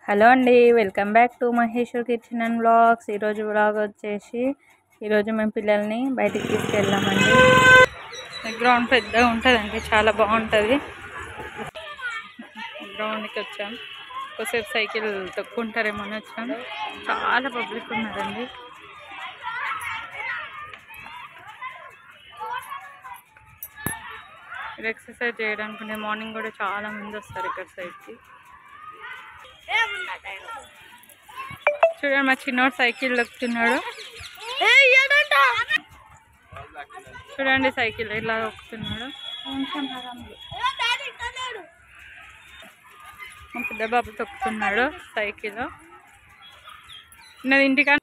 hello అండి welcome back to Maheshwar kitchen and blogs ఈరోజు blog వచ్చేసి ఈరోజు మేము పిల్లల్ని బయటికి తీసుకెళ్ళామండి గ్రౌండ్ పెద్దగా ఉంటుందండి చాలా బాగుంటుంది గ్రౌండ్కి వచ్చాం కొద్దిసేపు సైకిల్ తొక్కుంటారేమో అని వచ్చాం చాలా పబ్లిక్ ఉన్నారండి ఇక్కడ ఎక్సర్సైజ్ చేయడానికి మార్నింగ్ కూడా చాలా మంది వస్తారు ఇక్కడ సైడ్కి చూడండి మా చిన్నోడు సైకిల్ దొక్కుతున్నాడు చూడండి సైకిల్ ఇలా దొక్కుతున్నాడు మా పెద్ద బాబు తొక్కుతున్నాడు సైకిల్ నేను ఇంటికా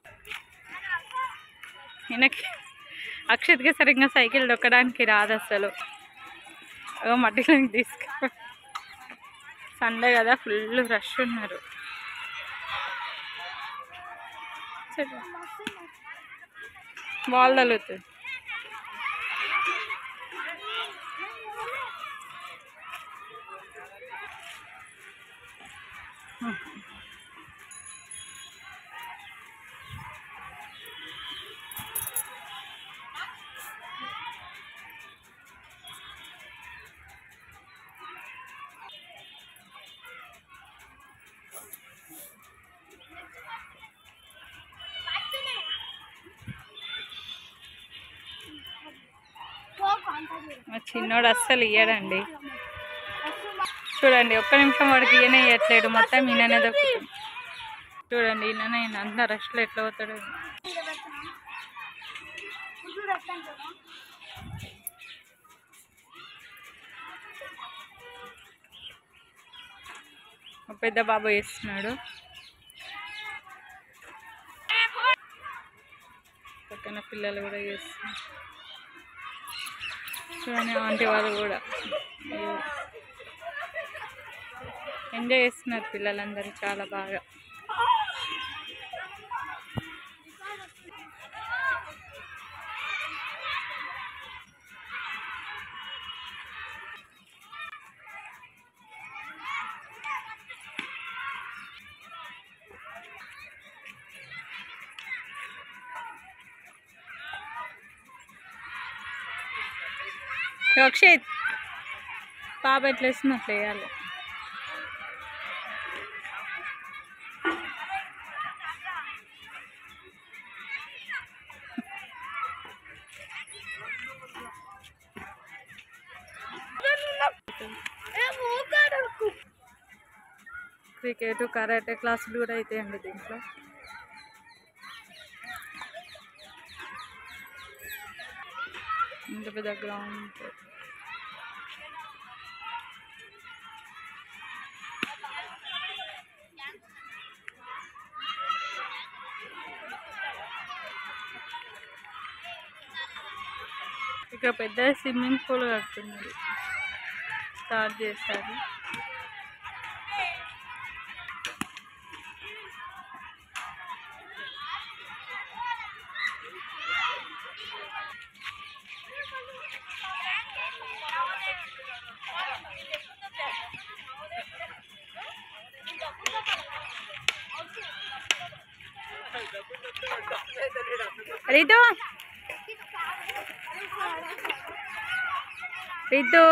ఈయనకి అక్షత్కి సరిగ్గా సైకిల్ దొక్కడానికి రాదు అసలు అగో మట్టిలోకి తీసుకో సండే కదా ఫుల్ రష్ ఉన్నారు బాల్ తగులుతుంది మా చిన్నోడు అస్సలు ఇయ్యడండి చూడండి ఒక్క నిమిషం వాడికి ఈయన ఇవ్వట్లేడు మొత్తం ఈయననే దొక్కుతుంది చూడండి ఈయననే ఈయన అంత రష్లో ఎట్లా పోతాడు మా పెద్ద బాబు వేస్తున్నాడు పక్కన పిల్లలు కూడా చేస్తున్నారు చూడండి ఆంటీ వాళ్ళు కూడా ఎంజాయ్ చేస్తున్నారు పిల్లలందరూ చాలా బాగా అక్షయ్ పాప ఎట్లా వేస్తుంది అట్లా వేయాలి క్రికెట్ కరాటే క్లాసులు కూడా అవుతాయండి దీంట్లో ఇంత పెద్ద గ్రౌండ్ ఇక్కడ పెద్ద స్విమ్మింగ్ పూల్ కడుతున్నారు స్టార్ట్ చేశారు రీతు రీతు